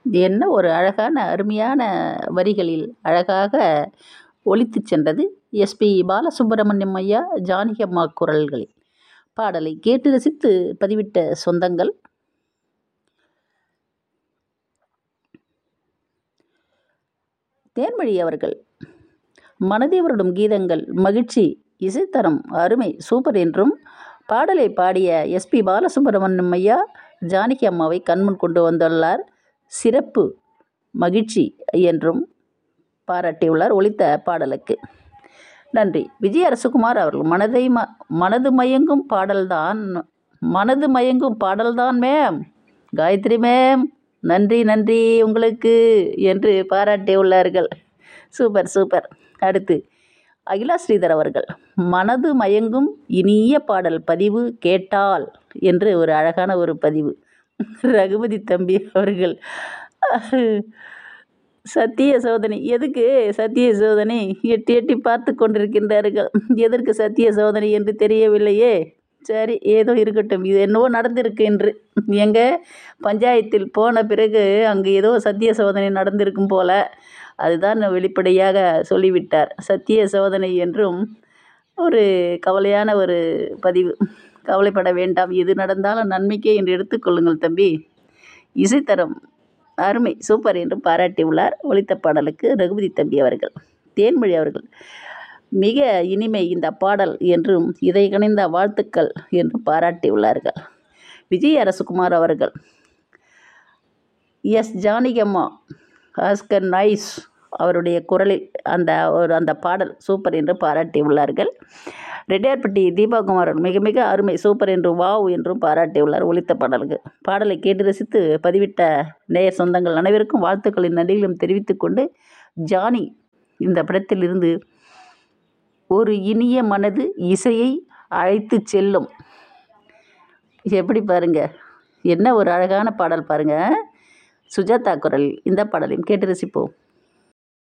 என்ன ஒரு அழகான அருமையான வரிகளில் அழகாக ஒலித்துச் சென்றது எஸ்பி பாலசுப்ரமணியம் ஐயா ஜானகி அம்மா குரல்களில் பாடலை கேட்டு ரசித்து பதிவிட்ட சொந்தங்கள் தேன்மொழி அவர்கள் மனதை வருடும் கீதங்கள் மகிழ்ச்சி இசைத்தரம் அருமை சூப்பர் என்றும் பாடலை பாடிய எஸ்பி பாலசுப்ரமணியம் ஐயா ஜானகி அம்மாவை கண்முன் கொண்டு வந்துள்ளார் சிறப்பு மகிழ்ச்சி என்றும் பாராட்டியுள்ளார் ஒலித்த பாடலுக்கு நன்றி விஜய் அரசகுமார் அவர்கள் மனதை ம மனது மயங்கும் பாடல்தான் மனது மயங்கும் பாடல்தான் மேம் காயத்ரி மேம் நன்றி நன்றி உங்களுக்கு என்று பாராட்டியுள்ளார்கள் சூப்பர் சூப்பர் அடுத்து அகிலா ஸ்ரீதர் அவர்கள் மனது மயங்கும் இனிய பாடல் பதிவு கேட்டால் என்று ஒரு அழகான ஒரு பதிவு ரகுபதி தம்பி அவர்கள் சத்திய சோதனை எதுக்கு சத்திய சோதனை எட்டி எட்டி பார்த்து கொண்டிருக்கின்றார்கள் எதற்கு சத்திய சோதனை என்று தெரியவில்லையே சரி ஏதோ இருக்கட்டும் இது என்னவோ நடந்திருக்கு என்று எங்க பஞ்சாயத்தில் போன பிறகு அங்கு ஏதோ சத்திய சோதனை நடந்திருக்கும் போல அதுதான் வெளிப்படையாக சொல்லிவிட்டார் சத்திய சோதனை என்றும் ஒரு கவலையான ஒரு பதிவு கவலைப்பட வேண்டாம் எது நடந்தாலும் நன்மைக்கே என்று எடுத்துக்கொள்ளுங்கள் தம்பி இசைத்தரம் அருமை சூப்பர் என்று பாராட்டியுள்ளார் ஒலித்த பாடலுக்கு ரகுபதி தம்பி அவர்கள் தேன்மொழி அவர்கள் மிக இனிமை இந்த பாடல் என்றும் இதை கணிந்த வாழ்த்துக்கள் என்று பாராட்டியுள்ளார்கள் விஜய் அரசகுமார் அவர்கள் எஸ் ஜானகியம்மா ஆஸ்கர் நைஸ் அவருடைய குரலில் அந்த ஒரு அந்த பாடல் சூப்பர் என்று பாராட்டியுள்ளார்கள் ரெட்டியார்பட்டி தீபாகுமார் மிக மிக அருமை சூப்பர் என்று வாவ் என்றும் பாராட்டியுள்ளார் ஒலித்த பாடலுக்கு பாடலை கேட்டு ரசித்து பதிவிட்ட நேயர் சொந்தங்கள் அனைவருக்கும் வாழ்த்துக்களின் நன்றிகளும் தெரிவித்துக்கொண்டு ஜானி இந்த படத்திலிருந்து ஒரு இனிய மனது இசையை அழைத்து செல்லும் எப்படி பாருங்க என்ன ஒரு அழகான பாடல் பாருங்க சுஜாதா குரல் இந்த பாடலையும் கேட்டு ரசிப்போம்